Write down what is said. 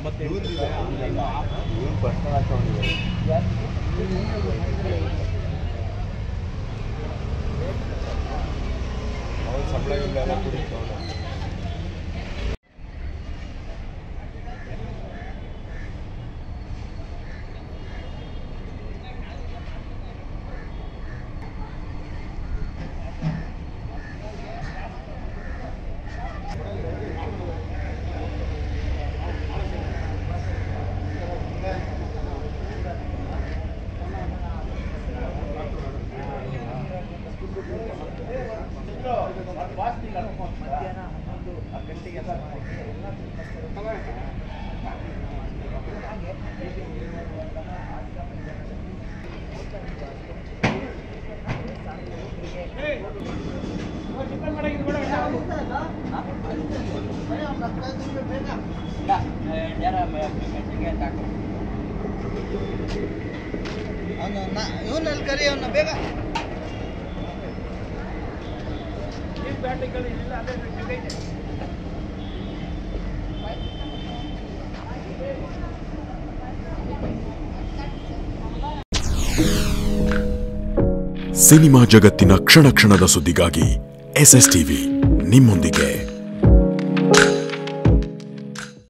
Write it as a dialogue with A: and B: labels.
A: ತೊಂಬತ್ತೆಂಟು
B: ಇವ್ನು ಭ್ರಷ್ಟ ಹಾಕೊಂಡಿದ್ದಾರೆ ಅವ್ನು ಸಂಬಳ ಗಿಂಬಳ ಎಲ್ಲ ಕುಡಿತವನು
C: ಅವನು ಇವನಲ್ಲಿ ಕರಿ ಅವನ್ನ ಬೇಗ
D: ಸಿನಿಮಾ ಜಗತ್ತಿನ ಕ್ಷಣ ಕ್ಷಣದ ಸುದ್ದಿಗಾಗಿ ಎಸ್ ಎಸ್ ಟಿವಿ ನಿಮ್ಮೊಂದಿಗೆ